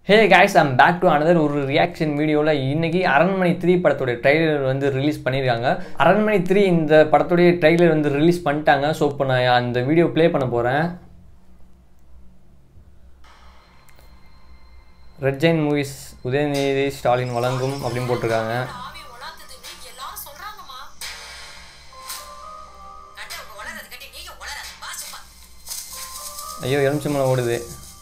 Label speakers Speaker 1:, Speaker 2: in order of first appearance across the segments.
Speaker 1: hey guys I'm back to another ஒரு reaction வீடியோவில் இன்னைக்கு அரண்மனை த்ரீ படத்துடைய ட்ரைலர் வந்து ரிலீஸ் பண்ணியிருக்காங்க அரண்மனை த்ரீ இந்த படத்துடைய ட்ரைலர் வந்து ரிலீஸ் பண்ணிட்டாங்க ஸோ இப்போ நான் அந்த வீடியோ ப்ளே பண்ண போகிறேன் red giant movies Udhayanidhi Stalin வழங்கும் அப்படின்னு போட்டிருக்காங்க
Speaker 2: ஆவி உலாத்துதுன்னு எல்லாரும் சொல்றாங்கம்மா கட்டவங்க உளறது கட்டி நீங்க உளறாது வா சும்மா
Speaker 1: ஐயோ எலுமிச்சம்பழம் ஓடுது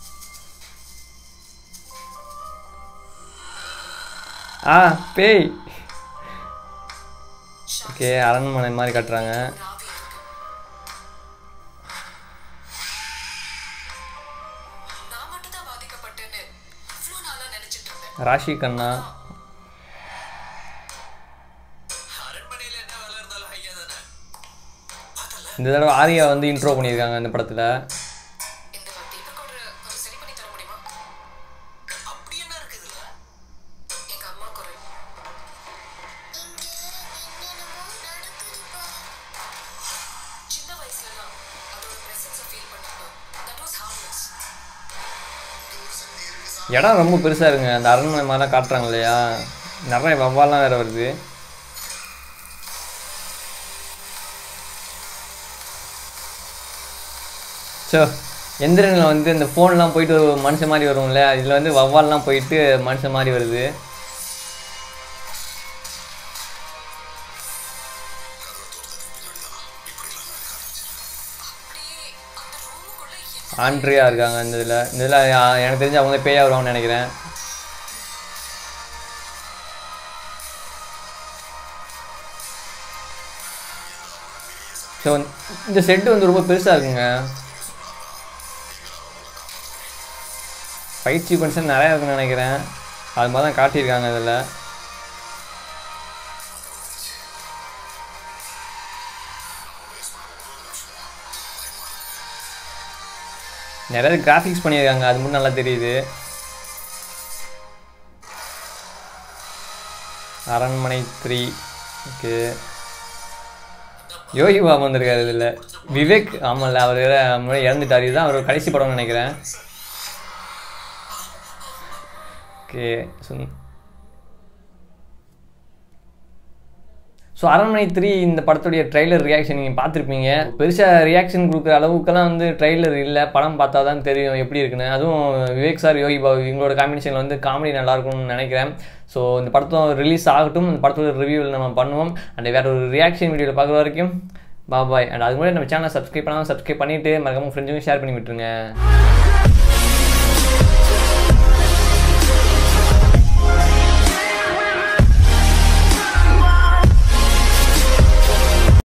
Speaker 1: ஆ பேய் ஓகே அரண்மனை மாதிரி கட்டுறாங்க
Speaker 2: ஆவி இருக்கு நான் மட்டும் தான் பாதிக்கப்பட்டேன்னு இவ்வளோ நாளா நினைச்சிட்டு இருந்தேன்
Speaker 1: ராஷி கண்ணா
Speaker 3: அரண்மனையில என்ன வேலை இருந்தாலும் ஐயா தானே
Speaker 1: இந்த தடவை ஆரியா வந்து இன்ட்ரோ பண்ணியிருக்காங்க இந்த படத்தில்
Speaker 2: இந்த தீபக் ஒரு கொஞ்சம் சரி பண்ணி தர முடியுமா
Speaker 3: அப்படி என்ன இருக்குதுல்ல
Speaker 2: எங்க அம்மா குறை சின்ன வயசுலலாம் அதோட பிரசன்ஸை ஃபீல் பண்ணிருக்கோம் தட் வாஸ் ஹார்ம்லெஸ்
Speaker 1: இடம் ரொம்ப பெருசாக இருக்குங்க அந்த அரண்மனை மாதிரிலாம் காட்டுறாங்க இல்லையா நிறைய வவ்வாலாம் வேறு வருது ஸோ எந்திரனில் வந்து இந்த ஃபோன்லாம் போயிட்டு ஒரு மனுஷன் மாதிரி வரும்ல இதில் வந்து வவ்வால்லாம் போயிட்டு மனுஷன் மாதிரி வருது
Speaker 2: அப்படியே அந்த ரூமுக்குள்ள என்ன
Speaker 1: ஆண்ட்ரியா இருக்காங்க இந்த இதில் இந்த இதில் எனக்கு தெரிஞ்சு அவங்க தான் பேயா வருவாங்கன்னு நினைக்கிறேன் ஸோ இந்த செட்டு வந்து ரொம்ப பெருசாக இருக்குங்க ஃபைட் சீக்வன்ஸ் நிறையா இருக்குன்னு நினைக்கிறேன் அது மாதிரி தான் காட்டியிருக்காங்க இதில் நிறைய கிராஃபிக்ஸ் பண்ணியிருக்காங்க அது மட்டும் நல்லா தெரியுது அரண்மனை த்ரீ ஓகே யோகி பாபு வந்திருக்காரு இதில் விவேக் ஆமாம்ல அவர் வேற முன்னாடி இறந்துட்டார் இதுதான் அவர் கடைசி படம்னு நினைக்கிறேன் ஓகே சொன்ன ஸோ அரண்மனை த்ரீ இந்த படத்துடைய ட்ரைலர் ரியாக்ஷன் நீங்கள் பார்த்துருப்பீங்க பெருசாக ரியாக்ஷன் கொடுக்குற அளவுக்குலாம் வந்து ட்ரைலர் இல்லை படம் பார்த்தா தான் தெரியும் எப்படி இருக்குன்னு அதுவும் விவேக் சார் யோகி பாபு இவங்களோட காம்பினேஷனில் வந்து காமெடி நல்லா இருக்கும்னு நினைக்கிறேன் ஸோ இந்த படத்தும் ரிலீஸ் ஆகட்டும் இந்த படத்தோட ரிவ்யூவில் நம்ம பண்ணுவோம் அண்ட் வேறு ஒரு ரியாக்ஷன் வீடியோவில் பார்க்குற வரைக்கும் பாபாய் அண்ட் அது முன்னாடி நம்ம சேனலை சப்ஸ்கிரைப் பண்ணாமல் சப்ஸ்கிரைப் பண்ணிவிட்டு மறக்காம ஃப்ரெண்ட்ஸுக்கும் ஷேர் பண்ணி விட்டுருங்க